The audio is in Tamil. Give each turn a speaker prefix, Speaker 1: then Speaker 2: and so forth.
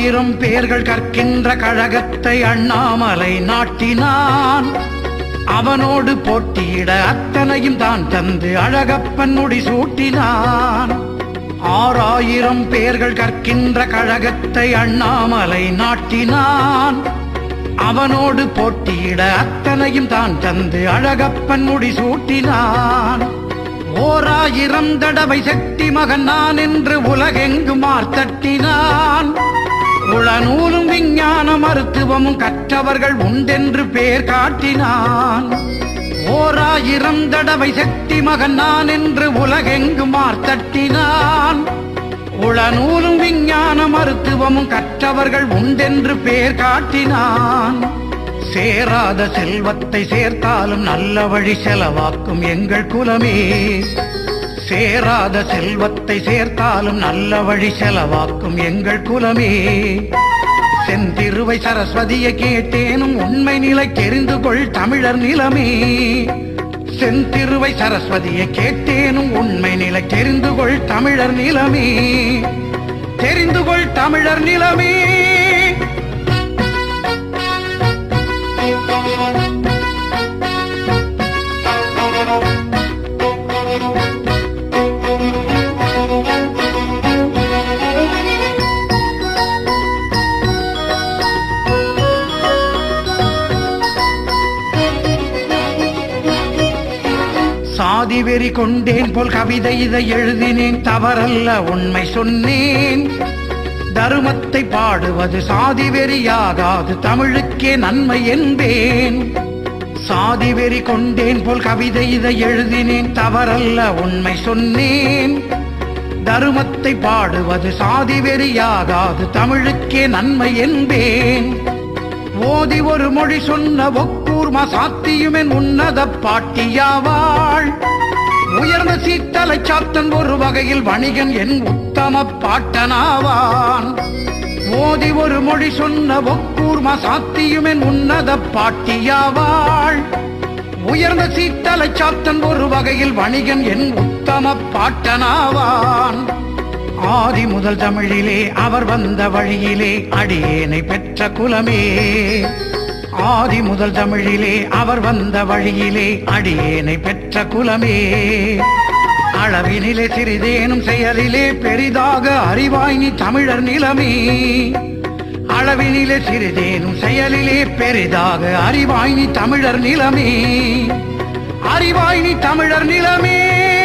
Speaker 1: ஆயிரம் பேர்கள் கற்கின்ற கழகத்தை அண்ணாமலை நாட்டினான் அவனோடு போட்டியிட அத்தனையும் தான் தந்து அழகப்பன் முடி சூட்டினான் ஆறாயிரம் பேர்கள் கற்கின்ற கழகத்தை அண்ணாமலை நாட்டினான் அவனோடு போட்டியிட அத்தனையும் தான் தந்து அழகப்பன் முடி சூட்டினான் ஓராயிரம் தடவை சக்தி மகன் நான் என்று உலகெங்கும் மார்த்தட்டினான் உளநூலும் விஞ்ஞான மருத்துவமும் கற்றவர்கள் உண்டென்று பேர் காட்டினான் ஓராயிரம் தடவை சக்தி மகன் நான் என்று உலகெங்கும் மார்த்தட்டினான் உளநூலும் விஞ்ஞான மருத்துவமும் கற்றவர்கள் உண்டென்று பேர் காட்டினான் சேராத செல்வத்தை சேர்த்தாலும் நல்ல வழி செலவாக்கும் எங்கள் குலமே சேராத செல்வத்தை சேர்த்தாலும் நல்ல வழி செலவாக்கும் எங்கள் குலமே செந்திருவை சரஸ்வதியை கேட்டேனும் உண்மை நிலை தெரிந்து கொள் தமிழர் நிலமே செந்திருவை சரஸ்வதியை கேட்டேனும் உண்மை நிலை தெரிந்து கொள் தமிழர் நிலமே தெரிந்து கொள் தமிழர் நிலமே சாதி வெறி கொண்டேன் போல் கவிதை இதை எழுதினேன் தவறல்ல உண்மை சொன்னேன் தருமத்தை பாடுவது சாதி வெறியாகாது தமிழுக்கே நன்மை என்பேன் சாதி வெறி கொண்டேன் போல் கவிதை இதை எழுதினேன் தவறல்ல உண்மை சொன்னேன் தருமத்தை பாடுவது சாதி வெறியாகாது தமிழுக்கே நன்மை என்பேன் ஓதி ஒரு மொழி சொன்ன ஒக்கூர்ம சாத்தியுமென் உன்னத பாட்டியாவாள் உயர்ந்த சீத்தலை சாத்தன் ஒரு வகையில் வணிகன் என் உத்தம பாட்டனாவான் ஓதி ஒரு மொழி சொன்ன ஒக்கூர்ம சாத்தியுமென் உன்னத பாட்டியாவாள் உயர்ந்த சீத்தலை சாத்தன் ஒரு வகையில் வணிகன் என் உத்தம பாட்டனாவான் ஆதி முதல் தமிழிலே அவர் வந்த வழியிலே அடியேனை பெற்ற குலமே ஆதி முதல் தமிழிலே அவர் வந்த வழியிலே அடியேனை பெற்ற குலமே அளவினிலே சிறிதேனும் செயலிலே பெரிதாக அறிவாய் நீ தமிழர் நிலமே அளவினிலே சிறிதேனும் செயலிலே பெரிதாக அறிவாய் நீ தமிழர் நிலமே அறிவாய் நீ தமிழர் நிலமே